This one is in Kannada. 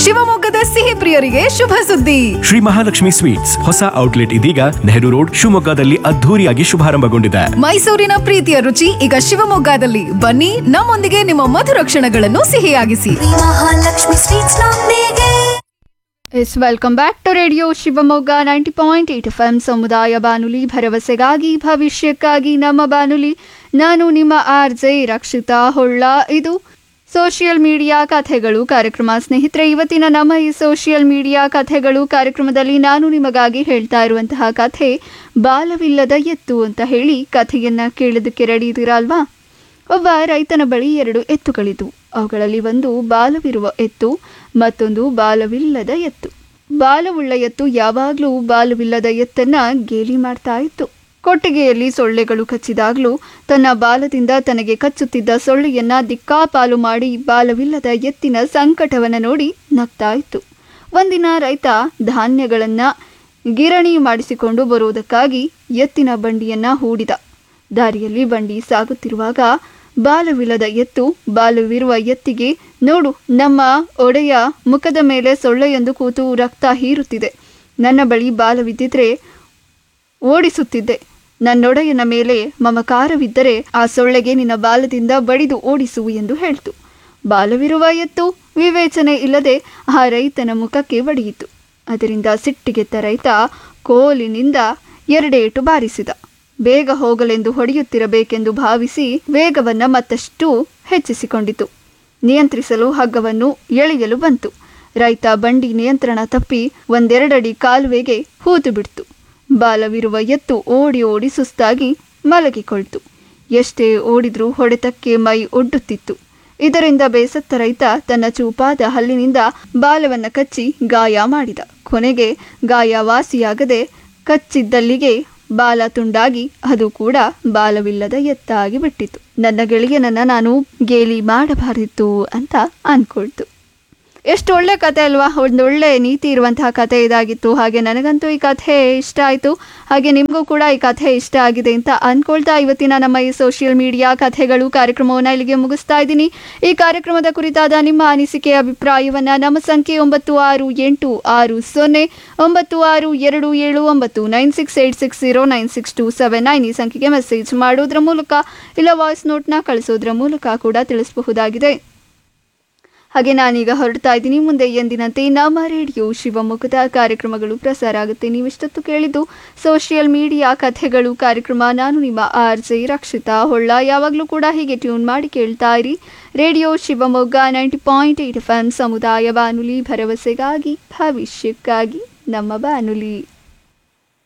ಶಿವಮೊಗ್ಗದ ಸಿಹಿ ಪ್ರಿಯರಿಗೆ ಶುಭ ಸುದ್ದಿ ಶ್ರೀ ಮಹಾಲಕ್ಷ್ಮಿ ಸ್ವೀಟ್ಸ್ ಹೊಸ ಔಟ್ಲೆಟ್ ಇದೀಗ ನೆಹರು ರೋಡ್ ಶಿವಮೊಗ್ಗದಲ್ಲಿ ಅದ್ಧೂರಿಯಾಗಿ ಶುಭಾರಂಭಗೊಂಡಿದೆ ಮೈಸೂರಿನ ಪ್ರೀತಿಯ ರುಚಿ ಈಗ ಶಿವಮೊಗ್ಗದಲ್ಲಿ ಬನ್ನಿ ನಮ್ಮೊಂದಿಗೆ ನಿಮ್ಮ ಮಧುರ ಕ್ಷಣಗಳನ್ನು ಸಿಹಿಯಾಗಿಸಿ ಮಹಾಲಕ್ಷ್ಮಿ ಸ್ವೀಟ್ಸ್ ನೊಂದಿಗೆ yes welcome back to radio Shivamogga ninety point eight F M ಸಮುದಾಯ ಬಾನುಲಿ ಭರವಸೆಗಾಗಿ ಭವಿಷ್ಯಕ್ಕಾಗಿ ನಮ್ಮ ಬಾನುಲಿ ನಾನು ನಿಮ್ಮ ಆರ್ ಜೆ ರಕ್ಷಿತಾ ಹೊಳ್ಳ ಇದು ಸೋಷಿಯಲ್ ಮೀಡಿಯಾ ಕಥೆಗಳು ಕಾರ್ಯಕ್ರಮ ಸ್ನೇಹಿತರೆ ಇವತ್ತಿನ ನಮ್ಮ ಈ ಸೋಷಿಯಲ್ ಮೀಡಿಯಾ ಕಥೆಗಳು ಕಾರ್ಯಕ್ರಮದಲ್ಲಿ ನಾನು ನಿಮಗಾಗಿ ಹೇಳ್ತಾ ಇರುವಂತಹ ಕಥೆ ಬಾಲವಿಲ್ಲದ ಎತ್ತು ಅಂತ ಹೇಳಿ ಕಥೆಯನ್ನ ಕೇಳೋದಕ್ಕೆ ರೆಡಿ ಇದ್ದೀರಾ ಅಲ್ವಾ ಒಬ್ಬ ರೈತನ ಬಳಿ ಎರಡು ಎತ್ತುಗಳಿದ್ವು ಅವುಗಳಲ್ಲಿ ಒಂದು ಬಾಲವಿರುವ ಎತ್ತು ಮತ್ತೊಂದು ಬಾಲವಿಲ್ಲದ ಎತ್ತು ಬಾಲವುಳ್ಳ ಎತ್ತು ಯಾವಾಗಲೂ ಬಾಲವಿಲ್ಲದ ಎತ್ತನ್ನ ಗೇಲಿ ಮಾಡ್ತಾ ಇತ್ತು ಕೊಟ್ಟಿಗೆಯಲ್ಲಿ ಸೊಳ್ಳೆಗಳು ಕಚ್ಚಿದಾಗಲೂ ತನ್ನ ಬಾಲದಿಂದ ತನಗೆ ಕಚ್ಚುತ್ತಿದ್ದ ಸೊಳ್ಳೆಯನ್ನ ದಿಕ್ಕಾಪಾಲು ಮಾಡಿ ಬಾಲವಿಲ್ಲದ ಎತ್ತಿನ ಸಂಕಟವನ್ನು ನೋಡಿ ನಗ್ತಾ ಇತ್ತು ಒಂದಿನ ರೈತ ಧಾನ್ಯಗಳನ್ನ ಗಿರಣಿ ಮಾಡಿಸಿಕೊಂಡು ಬರುವುದಕ್ಕಾಗಿ ಎತ್ತಿನ ಬಂಡಿಯನ್ನ ಹೂಡಿದ ದಾರಿಯಲ್ಲಿ ಬಂಡಿ ಸಾಗುತ್ತಿರುವಾಗ ಬಾಲವಿಲ್ಲದ ಎತ್ತು ಬಾಲವಿರುವ ಎತ್ತಿಗೆ ನೋಡು ನಮ್ಮ ಒಡೆಯ ಮುಖದ ಮೇಲೆ ಸೊಳ್ಳೆಯೊಂದು ಕೂತು ರಕ್ತ ಹೀರುತ್ತಿದೆ ನನ್ನ ಬಳಿ ಬಾಲವಿದ್ದಿದ್ರೆ ಓಡಿಸುತ್ತಿದ್ದೆ ನನ್ನೊಡೆಯನ ಮೇಲೆ ಮಮಕಾರವಿದ್ದರೆ ಆ ಸೊಳ್ಳೆಗೆ ನಿನ್ನ ಬಾಲದಿಂದ ಬಡಿದು ಓಡಿಸು ಎಂದು ಹೇಳ್ತು ಬಾಲವಿರುವ ಎತ್ತು ವಿವೇಚನೆ ಇಲ್ಲದೆ ಆ ರೈತನ ಮುಖಕ್ಕೆ ಬಡಿಯಿತು ಅದರಿಂದ ಸಿಟ್ಟಿಗೆದ್ದ ರೈತ ಕೋಲಿನಿಂದ ಎರಡೇಟು ಬಾರಿಸಿದ ಬೇಗ ಹೋಗಲೆಂದು ಹೊಡೆಯುತ್ತಿರಬೇಕೆಂದು ಭಾವಿಸಿ ವೇಗವನ್ನ ಮತ್ತಷ್ಟು ಹೆಚ್ಚಿಸಿಕೊಂಡಿತು ನಿಯಂತ್ರಿಸಲು ಹಗ್ಗವನ್ನು ಎಳೆಯಲು ಬಂತು ರೈತ ಬಂಡಿ ನಿಯಂತ್ರಣ ತಪ್ಪಿ ಒಂದೆರಡಡಿ ಕಾಲುವೆಗೆ ಹೂತು ಬಿಡ್ತು ಬಾಲವಿರುವ ಎತ್ತು ಓಡಿ ಓಡಿ ಸುಸ್ತಾಗಿ ಮಲಗಿಕೊಳ್ತು ಎಷ್ಟೇ ಓಡಿದ್ರೂ ಹೊಡೆತಕ್ಕೆ ಮೈ ಒಡ್ಡುತ್ತಿತ್ತು ಇದರಿಂದ ಬೇಸತ್ತ ರೈತ ತನ್ನ ಚೂಪಾದ ಹಲ್ಲಿನಿಂದ ಬಾಲವನ್ನ ಕಚ್ಚಿ ಗಾಯ ಮಾಡಿದ ಕೊನೆಗೆ ಗಾಯ ವಾಸಿಯಾಗದೆ ಕಚ್ಚಿದ್ದಲ್ಲಿಗೆ ಬಾಲ ತುಂಡಾಗಿ ಅದು ಕೂಡ ಬಾಲವಿಲ್ಲದ ಎತ್ತಾಗಿ ಬಿಟ್ಟಿತು ನನ್ನ ಗೆಳೆಯನನ್ನ ನಾನು ಗೇಲಿ ಮಾಡಬಾರದಿತ್ತು ಅಂತ ಅನ್ಕೊಳ್ತು ಎಷ್ಟು ಒಳ್ಳೆ ಕತೆ ಅಲ್ವಾ ಒಂದು ಒಳ್ಳೆ ನೀತಿ ಇರುವಂತಹ ಕತೆ ಇದಾಗಿತ್ತು ಹಾಗೆ ನನಗಂತೂ ಈ ಕಥೆ ಇಷ್ಟ ಆಯಿತು ಹಾಗೆ ನಿಮಗೂ ಕೂಡ ಈ ಕಥೆ ಇಷ್ಟ ಆಗಿದೆ ಅಂತ ಅನ್ಕೊಳ್ತಾ ಇವತ್ತಿನ ನಮ್ಮ ಈ ಸೋಷಿಯಲ್ ಮೀಡಿಯಾ ಕಥೆಗಳು ಕಾರ್ಯಕ್ರಮವನ್ನು ಇಲ್ಲಿಗೆ ಮುಗಿಸ್ತಾ ಇದ್ದೀನಿ ಈ ಕಾರ್ಯಕ್ರಮದ ಕುರಿತಾದ ನಿಮ್ಮ ಅನಿಸಿಕೆ ಅಭಿಪ್ರಾಯವನ್ನ ನಮ್ಮ ಸಂಖ್ಯೆ ಒಂಬತ್ತು ಆರು ಎಂಟು ಆರು ಸೊನ್ನೆ ಒಂಬತ್ತು ಆರು ಎರಡು ಏಳು ಒಂಬತ್ತು nine six eight six zero nine six two seven nine ಈ ಸಂಖ್ಯೆಗೆ ಮೆಸೇಜ್ ಮಾಡೋದ್ರ ಮೂಲಕ ಇಲ್ಲ ವಾಯ್ಸ್ ನೋಟ್ನ ಕಳಿಸೋದ್ರ ಮೂಲಕ ಕೂಡ ತಿಳಿಸಬಹುದಾಗಿದೆ ಹಾಗೆ ನಾನೀಗ ಹೊರಡ್ತಾ ಇದ್ದೀನಿ ಮುಂದೆ ಎಂದಿನಂತೆ ನಮ್ಮ ರೇಡಿಯೋ ಶಿವಮೊಗ್ಗದ ಕಾರ್ಯಕ್ರಮಗಳು ಪ್ರಸಾರ ಆಗುತ್ತೆ ನೀವಿಷ್ಟೊತ್ತು ಕೇಳಿದ್ದು ಸೋಷಿಯಲ್ ಮೀಡಿಯಾ ಕಥೆಗಳು ಕಾರ್ಯಕ್ರಮ ನಾನು ನಿಮ್ಮ ಆರ್ ಜೆ ರಕ್ಷಿತಾ ಹೊಳ್ಳ ಯಾವಾಗಲೂ ಕೂಡ ಹೀಗೆ ಟ್ಯೂನ್ ಮಾಡಿ ಕೇಳ್ತಾ ಇರಿ radio Shivamogga ninety point eight F M ಸಮುದಾಯ ಬಾನುಲಿ ಭರವಸೆಗಾಗಿ ಭವಿಷ್ಯಕ್ಕಾಗಿ ನಮ್ಮ ಬಾನುಲಿ